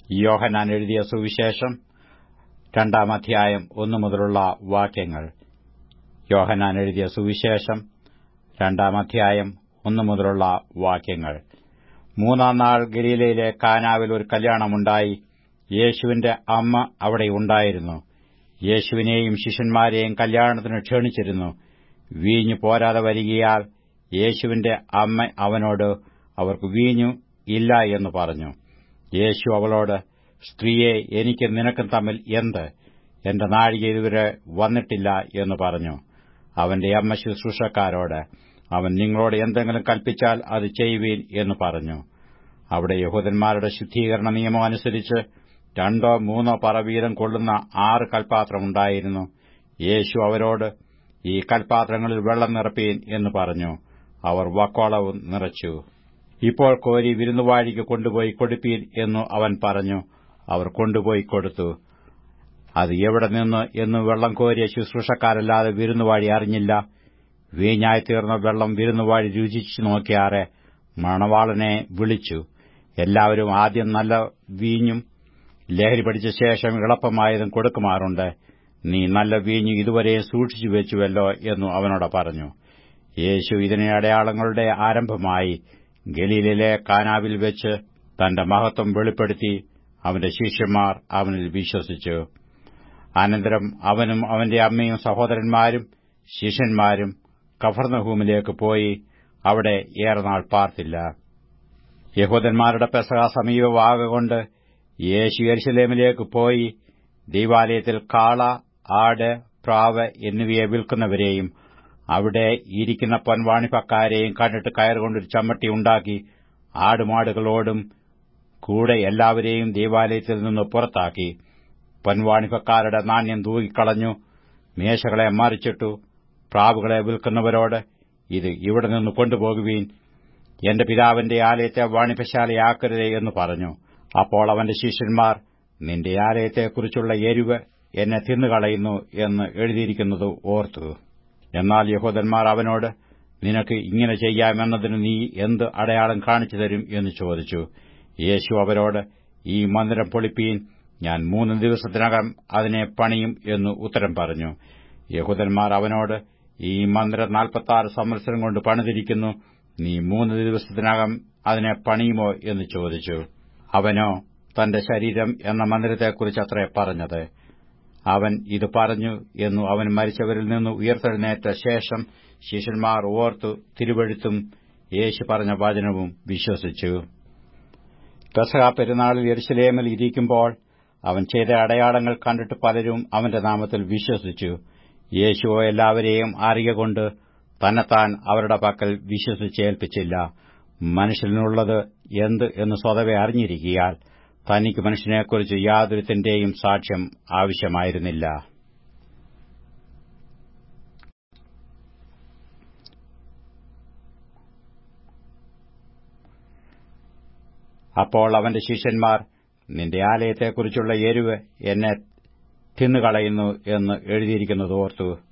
യോഹനാൻ എഴുതിയ സുവിശേഷം രണ്ടാം അധ്യായം ഒന്നു മുതലുള്ള വാക്യങ്ങൾ യോഹനാൻ എഴുതിയ സുവിശേഷം രണ്ടാം അധ്യായം ഒന്നു മുതലുള്ള വാക്യങ്ങൾ മൂന്നാം നാൾ ഗലീലയിലെ കാനാവിൽ ഒരു കല്യാണമുണ്ടായി യേശുവിന്റെ അമ്മ അവിടെ ഉണ്ടായിരുന്നു യേശുവിനെയും ശിഷ്യന്മാരെയും കല്യാണത്തിന് ക്ഷണിച്ചിരുന്നു വീഞ്ഞു പോരാതെ വരികയാൽ യേശുവിന്റെ അമ്മ അവനോട് അവർക്ക് വീഞ്ഞു ഇല്ല എന്ന് പറഞ്ഞു യേശു അവളോട് സ്ത്രീയെ എനിക്ക് നിനക്കും തമ്മിൽ എന്ത് എന്റെ നാഴിക ഇതുവരെ വന്നിട്ടില്ല എന്ന് പറഞ്ഞു അവന്റെ അമ്മ ശുശ്രൂഷക്കാരോട് അവൻ നിങ്ങളോട് എന്തെങ്കിലും കൽപ്പിച്ചാൽ അത് ചെയ്യുവീൻ എന്ന് പറഞ്ഞു അവിടെ യഹൂദന്മാരുടെ ശുദ്ധീകരണ നിയമം അനുസരിച്ച് രണ്ടോ മൂന്നോ പറ വീതം കൊള്ളുന്ന ആറ് കൽപാത്രമുണ്ടായിരുന്നു യേശു അവരോട് ഈ കൽപാത്രങ്ങളിൽ വെള്ളം നിറപ്പീൻ എന്ന് പറഞ്ഞു അവർ വക്കോളവും നിറച്ചു ഇപ്പോൾ കോരി വിരുന്നുവാഴിക്ക് കൊണ്ടുപോയി കൊടുപ്പീൻ എന്നു അവൻ പറഞ്ഞു അവർ കൊണ്ടുപോയി കൊടുത്തു അത് എവിടെ നിന്ന് എന്ന് വെള്ളം കോരിയ ശുശ്രൂഷക്കാരല്ലാതെ വിരുന്നുവാഴി അറിഞ്ഞില്ല വീഞ്ഞായി തീർന്ന വെള്ളം വിരുന്നുവാഴി രുചിച്ചു നോക്കിയാറെ മണവാളനെ വിളിച്ചു എല്ലാവരും ആദ്യം നല്ല വീഞ്ഞും ലഹരി പഠിച്ച ശേഷം എളുപ്പമായതും കൊടുക്കുമാറുണ്ട് നീ നല്ല വീഞ്ഞു ഇതുവരെ സൂക്ഷിച്ചു വെച്ചുവല്ലോ എന്നു അവനോട് പറഞ്ഞു യേശു ഇതിനെ അടയാളങ്ങളുടെ ആരംഭമായി ഗലീലിലെ കാനാവിൽ വെച്ച് തന്റെ മഹത്വം വെളിപ്പെടുത്തി അവന്റെ ശിഷ്യന്മാർ അവനിൽ വിശ്വസിച്ചു അനന്തരം അവനും അവന്റെ അമ്മയും സഹോദരന്മാരും ശിഷ്യന്മാരും കഫർനഹൂമിലേക്ക് പോയി അവിടെ ഏറെ നാൾ പാർത്തില്ല യഹൂദന്മാരുടെ പെസക സമീപമാകൊണ്ട് യേശു യെരുശലേമിലേക്ക് പോയി ദൈവാലയത്തിൽ കാള ആട് പ്രാവ് എന്നിവയെ വിൽക്കുന്നവരെയും അവിടെ ഇരിക്കുന്ന പൊൻവാണിപ്പക്കാരെയും കണ്ടിട്ട് കയറുകൊണ്ടൊരു ചമ്മട്ടി ഉണ്ടാക്കി ആടുമാടുകളോടും കൂടെ എല്ലാവരെയും ദൈവാലയത്തിൽ നിന്ന് പുറത്താക്കി പൊൻവാണിപ്പക്കാരുടെ നാണ്യം തൂകിക്കളഞ്ഞു മേശകളെ മറിച്ചിട്ടു പ്രാവുകളെ വിൽക്കുന്നവരോട് ഇത് ഇവിടെ നിന്ന് കൊണ്ടുപോകുവീൻ എന്റെ പിതാവിന്റെ ആലയത്തെ വാണിപശാലയാക്കരുതേ എന്ന് പറഞ്ഞു അപ്പോൾ അവന്റെ ശിഷ്യന്മാർ നിന്റെ ആലയത്തെക്കുറിച്ചുള്ള എരിവ് എന്നെ തിന്നുകളയുന്നു എന്ന് എഴുതിയിരിക്കുന്നത് ഓർത്തു എന്നാൽ യഹോദന്മാർ അവനോട് നിനക്ക് ഇങ്ങനെ ചെയ്യാമെന്നതിന് നീ എന്ത് അടയാളം കാണിച്ചു തരും എന്ന് ചോദിച്ചു യേശു അവരോട് ഈ മന്ദിരം പൊളിപ്പീൻ ഞാൻ മൂന്ന് ദിവസത്തിനകം അതിനെ പണിയും എന്ന് ഉത്തരം പറഞ്ഞു യഹൂദന്മാർ അവനോട് ഈ മന്ദിരം നാൽപ്പത്തി സംവത്സരം കൊണ്ട് പണിതിരിക്കുന്നു നീ മൂന്ന് ദിവസത്തിനകം അതിനെ പണിയുമോ എന്ന് ചോദിച്ചു അവനോ തന്റെ ശരീരം എന്ന മന്ദിരത്തെക്കുറിച്ചത്രേ പറഞ്ഞത് അവൻ ഇത് പറഞ്ഞു എന്നു അവൻ മരിച്ചവരിൽ നിന്ന് ഉയർത്തെഴുന്നേറ്റ ശേഷം ശിഷ്യന്മാർ ഓർത്തു തിരുവഴുത്തും യേശു പറഞ്ഞ വചനവും വിശ്വസിച്ചു പെസഹ പെരുന്നാളിൽ യെരുശലേമിൽ ഇരിക്കുമ്പോൾ അവൻ ചെയ്ത അടയാളങ്ങൾ കണ്ടിട്ട് പലരും അവന്റെ നാമത്തിൽ വിശ്വസിച്ചു യേശുവോ എല്ലാവരെയും അറിയുകൊണ്ട് തന്നെത്താൻ അവരുടെ പക്കൽ വിശ്വസിച്ചേൽപ്പിച്ചില്ല മനുഷ്യനുള്ളത് എന്ത് എന്ന് സ്വതവെ അറിഞ്ഞിരിക്കിയാൽ തനിക്ക് മനുഷ്യനെക്കുറിച്ച് യാതൊരുത്തിന്റെയും സാക്ഷ്യം ആവശ്യമായിരുന്നില്ല അപ്പോൾ അവന്റെ ശിഷ്യന്മാർ നിന്റെ ആലയത്തെക്കുറിച്ചുള്ള എരിവ് എന്നെ തിന്നുകളയുന്നു എന്ന് എഴുതിയിരിക്കുന്നത് ഓർത്തു